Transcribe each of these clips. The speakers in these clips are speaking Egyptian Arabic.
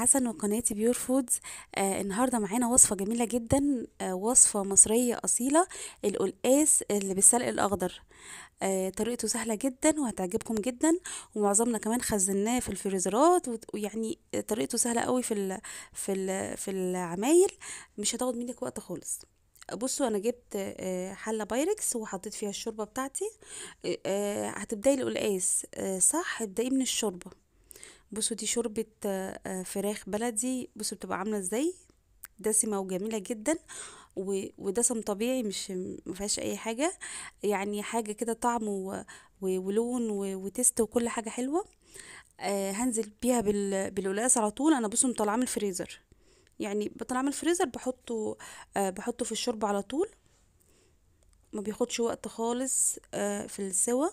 حسن وقناتي بيور فودز آه النهارده معانا وصفه جميله جدا آه وصفه مصريه اصيله القلقاس اللي بالسلق الاخضر آه طريقته سهله جدا وهتعجبكم جدا ومعظمنا كمان خزناه في الفريزرات وت- ويعني طريقته سهله قوي في ال في ال في العمايل مش هتاخد منك وقت خالص بصوا انا جبت آه، حله بايركس وحطيت فيها الشوربه بتاعتي آه، آه، هتبداي القلقاس آه، صح ابدأي من الشوربه بصوا دي شوربة آه، آه، فراخ بلدي بصوا بتبقى عاملة ازاي دسمة وجميلة جدا و- ودسم طبيعي مش مفيهاش اي حاجة يعني حاجة كده طعم و- و- ولون و- وتست وكل حاجة حلوة آه هنزل بيها بال- بالقلقاس على طول انا بصوا مطلعاه من الفريزر يعني بطلعاه من الفريزر بحطه آه بحطه في الشوربة على طول ما بياخدش وقت خالص آه في السوا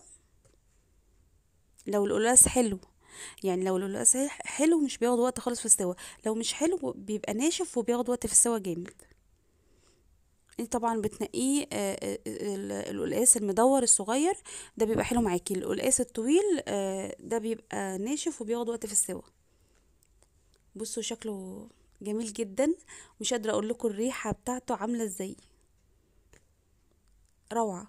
لو القلقاس حلو يعني لو القلقاس حلو مش بياخد وقت خالص في السوا لو مش حلو بيبقى ناشف وبياخد وقت في السوا جامد انت طبعا بتنقيه آه، آه، ال- القلقاس المدور الصغير ده بيبقى حلو معاكي القلقاس الطويل آه، ده بيبقى ناشف وبياخد وقت في السوا بصوا شكله جميل جدا مش قادره اقول لكم الريحه بتاعته عامله ازاي روعه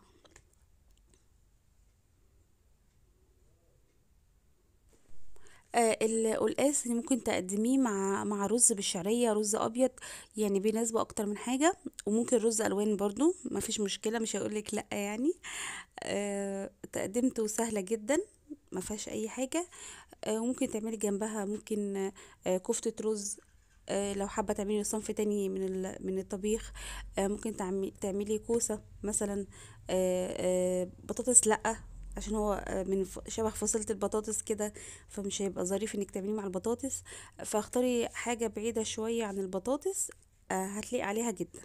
آه، القلقاس اللي ممكن تقدميه مع مع رز بالشعرية رز أبيض يعني بيناسبه أكتر من حاجة وممكن رز ألوان برضو ما فيش مشكلة مش هقولك لأ يعني آه، تقدمته سهلة جدا ما فيهاش أي حاجة آه، وممكن تعملي جنبها ممكن آه، كفتة رز آه، لو حابة تعملي صنف تاني من ال- من الطبيخ آه، ممكن تعمي- تعملي كوسة مثلا آه، آه، بطاطس لأ عشان هو آه، من ف- شبه فصيلة البطاطس كده فمش هيبقى ظريف انك تعمليه مع البطاطس فاختاري حاجة بعيدة شوية عن البطاطس آه، هتلاقي عليها جدا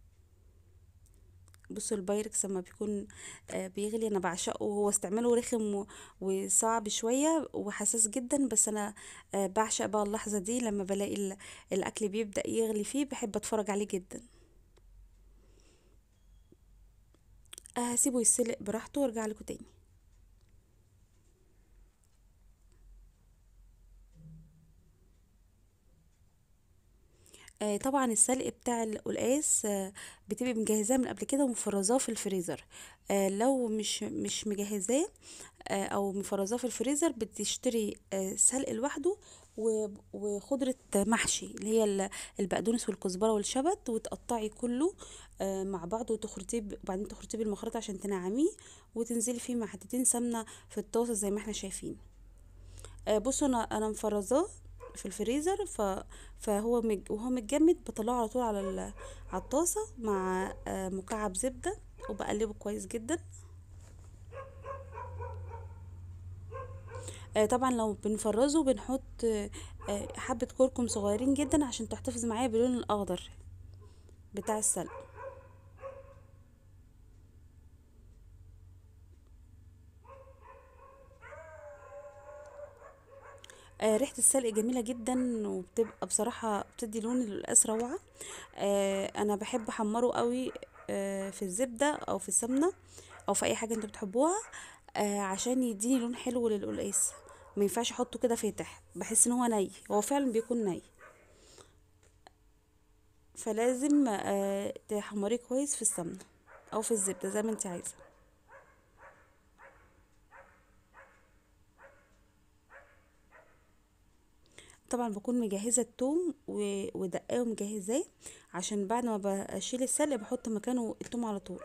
بصوا البايركس لما بيكون آه، بيغلي انا بعشقه هو استعماله رخم و- وصعب شوية وحساس جدا بس انا آه، بعشق بقى اللحظة دي لما بلاقي ال- الاكل بيبدأ يغلي فيه بحب اتفرج عليه جدا آه، هسيبه يتسلق براحته وارجع لكم تاني آه، طبعا السلق بتاع القلقاس آه، بتبقي مجهزاه من قبل كده ومفرزاه في الفريزر آه، لو مش مش مجهزاه آه، او مفرزاه في الفريزر بتشتري آه، سلق لوحده و- وخضرة محشي اللي هي ال- البقدونس والكزبرة والشبت وتقطعي كله آه، مع بعض وتخرطيه ب- وبعدين تخرطيه بالمخرطة عشان تنعميه وتنزلي فيه مع حتتين سمنة في الطاسة زي ما احنا شايفين آه، بصوا انا انا مفرزاه في الفريزر ف... فهو مج... وهو متجمد بطلعه على طول على ال... على الطاسه مع آه، مكعب زبده وبقلبه كويس جدا آه، طبعا لو بنفرزه بنحط آه، آه، حبه كركم صغيرين جدا عشان تحتفظ معايا باللون الاخضر بتاع السلق آه، ريحة السلق جميلة جدا وبتبقى بصراحة بتدي لون للقلقاس روعة آه، انا بحب احمره قوي آه، في الزبدة او في السمنة او في اي حاجة انتوا بتحبوها آه، عشان يديني لون حلو للقلقاس ما ينفعش احطه كده فاتح بحس ان هو ني هو فعلا بيكون ني فلازم آه، تحمريه كويس في السمنة او في الزبدة زي ما انت عايزة طبعا بكون مجهزة التوم و- ودقاه ومجهزاه عشان بعد ما بشيل السلق بحط مكانه التوم على طول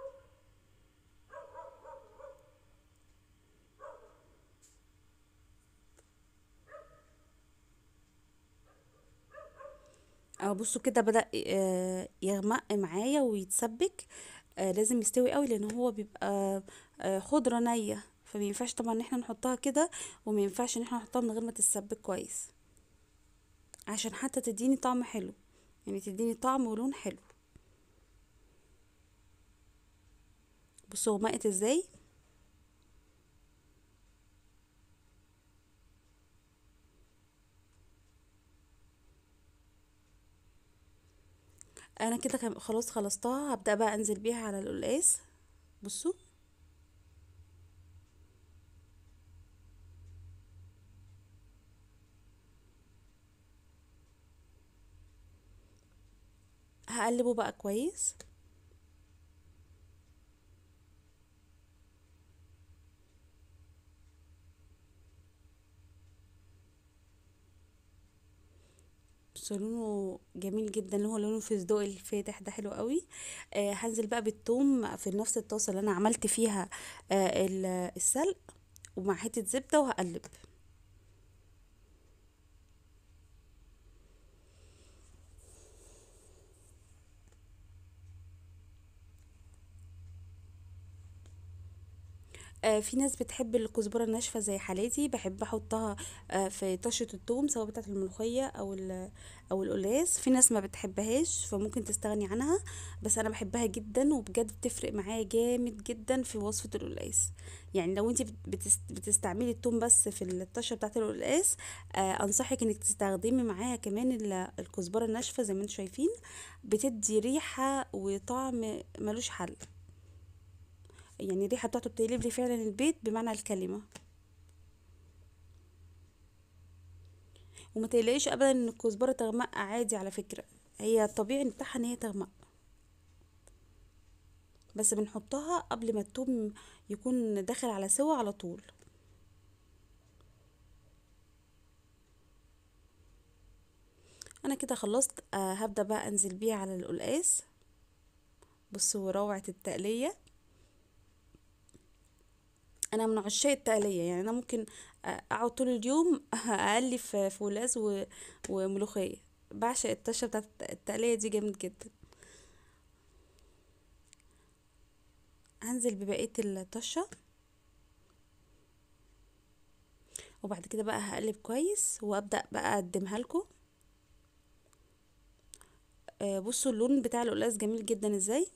اه بصوا كده بدأ آه، يغمق معايا ويتسبك آه، لازم يستوي قوي لان هو بيبقى آه، خضرة نية فما ينفعش طبعا ان احنا نحطها كده وما ينفعش ان احنا نحطها من غير ما تتسبك كويس عشان حتى تديني طعم حلو يعني تديني طعم ولون حلو بصوا غمقت ازاي انا كده كم- خلاص خلصتها هبدأ بقى انزل بيها على القلقاس بصوا هقلبه بقى كويس بس لونه جميل جدا اللي هو لونه فستق الفاتح ده حلو قوي آه هنزل بقى بالثوم في نفس الطاسه اللي انا عملت فيها آه ال- السلق ومع حته زبده وهقلب آه، في ناس بتحب الكزبرة الناشفة زي حالاتي بحب احطها آه، في طشة الثوم سواء بتاعة الملوخية او ال- او القلقاس في ناس ما بتحبهاش فممكن تستغني عنها بس انا بحبها جدا وبجد بتفرق معايا جامد جدا في وصفة القلقاس يعني لو انت بتست بتستعملي الثوم بس في الطشة بتاعة القلقاس آه، انصحك انك تستخدمي معاها كمان ال- الكزبرة الناشفة زي ما انتم شايفين بتدي ريحة وطعم ملوش حل يعني الريحة بتاعته بتقلب لي فعلا البيت بمعنى الكلمة وما تقلقيش ابدا ان الكزبرة تغمق عادي على فكرة هي الطبيعي بتاعها ان هي تغمق بس بنحطها قبل ما التوم يكون داخل على سوا على طول انا كده خلصت آه هبدأ بقى انزل بيه على القلقاس بصوا روعة التقلية انا من عشاق التقليه يعني انا ممكن اقعد طول اليوم اقلي في فولاذ و- وملوخيه بعشق الطشه بتاعت التقليه دي جامد جدا هنزل ببقيه الطشه وبعد كده بقى هقلب كويس وابدا بقى اقدمها لكم آه، بصوا اللون بتاع القلقاس جميل جدا ازاي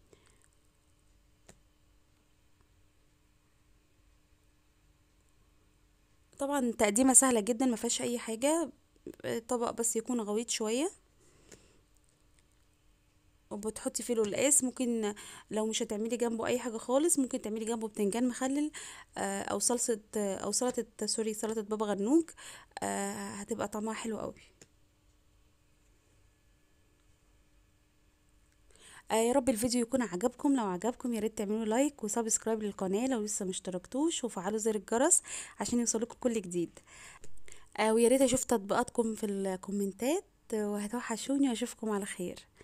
طبعا تقديمه سهله جدا ما فيهاش اي حاجه آه، طبق بس يكون غويط شويه وبتحطي فيه القلقاس ممكن لو مش هتعملي جنبه اي حاجه خالص ممكن تعملي جنبه بتنجان مخلل آه، او صلصه او سلطه سوري سلطه بابا غنوج آه، هتبقى طعمها حلو قوي آه، يا رب الفيديو يكون عجبكم لو عجبكم يا ريت تعملوا لايك وسبسكرايب للقناه لو لسه مشتركتوش وفعلوا زر الجرس عشان يوصلكم كل جديد آه، ويا ريت اشوف تطبيقاتكم في الكومنتات آه، وهتوحشوني واشوفكم على خير